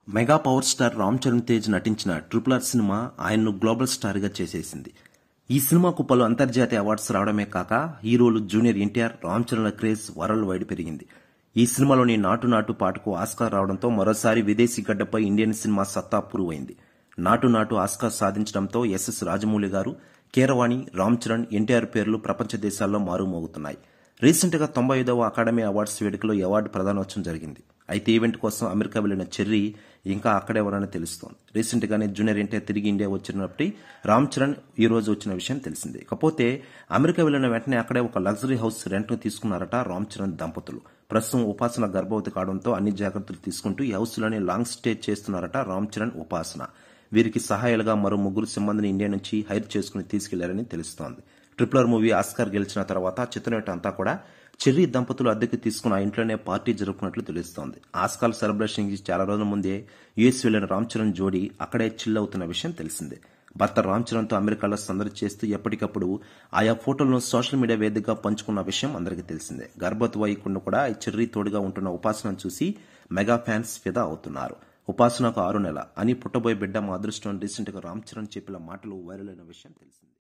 mega power star Ram Charan Tej నటించిన triple R సినిమా ఆయన్ను గ్లోబల్ స్టార్గా చేసేసింది ఈ సినిమాకు పలు అంతర్జాతీయ అవార్డ్స్ రావడమే కాక హీరోలు జూనియర్ ఎన్టీఆర్ రామ్ చరణ్ల క్రేజ్ వరల్డ్ వైడ్ పెరిగింది ఈ సినిమాలోని నాటు నాటు పాటకు ఆస్కార్ రావడంతో మరోసారి విదేశీ గడ్డపై ఇండియన్ సినిమా సత్తా పురువైంది నాటు నాటు ఆస్కార్ సాధించడంతో ఎస్ఎస్ రాజమౌళి గారు కీరవాణి రామ్ చరణ్ ఎన్టీఆర్ పేర్లు ప్రపంచ దేశాల్లో మారుమోగుతున్నాయి రీసెంట్ గా తొంభై ఐదవ అకాడమీ అవార్డ్స్ వేడుకలో ఈ అవార్డు ప్రదానోత్సవం జరిగింది అయితే ఈవెంట్ కోసం అమెరికా వెళ్లిన చెర్రీ ఇంకా అక్కడే ఉన్నారని తెలుస్తోంది రీసెంట్ గానే జూనియర్ ఎన్టీఆర్ తిరిగి ఇండియా వచ్చినప్పటి రామ్ చరణ్ ఈ రోజు వచ్చిన విషయం తెలిసిందే ఇకపోతే అమెరికా వెళ్లిన వెంటనే అక్కడే ఒక లగ్జరీ హౌస్ రెంట్ ను తీసుకున్నారట రామ్ చరణ్ దంపతులు ప్రస్తుతం ఉపాసన గర్భవతి కావడంతో అన్ని జాగ్రత్తలు తీసుకుంటూ ఈ హౌస్ లోనే లాంగ్ స్టే చేస్తున్నారట రామ్ చరణ్ ఉపాసన వీరికి సహాయాలుగా మరో ముగ్గురు సిబ్బందిని ఇండియా నుంచి హైర్ చేసుకుని తీసుకెళ్లారని తెలుస్తోంది ట్రిపులర్ మూవీ ఆస్కార్ గెలిచిన తర్వాత చిత్రనట అంతా కూడా చెర్రీ దంపతులు అద్దెకు తీసుకుని ఆ ఇంట్లోనే పార్టీ జరుపుకున్నట్లు తెలుస్తోంది ఆస్కార్ సెలబ్రేషన్ కి చాలా రోజుల ముందే యుఎస్ వెళ్లిన రామ్ చరణ్ జోడీ అక్కడే చిల్ అవుతున్న విషయం తెలిసిందే భర్త రామ్ చరణ్ తో అమెరికాలో సందడి చేస్తూ ఎప్పటికప్పుడు ఆయా ఫోటోలను సోషల్ మీడియా వేదికగా పంచుకున్న విషయం అందరికీ తెలిసిందే గర్భవతి వైకుండా కూడా ఈ చెర్రీ తోడుగా ఉంటున్న ఉపాసనను చూసి మెగా ఫ్యాన్స్ ఫిదా అవుతున్నారు ఉపాసనకు ఆరు నెల అని పుట్టబోయే బిడ్డ మా అదృష్టం రీసెంట్ గా రామ్ చరణ్ చెప్పిన మాటలు వైరల్ అయిన విషయం తెలిసింది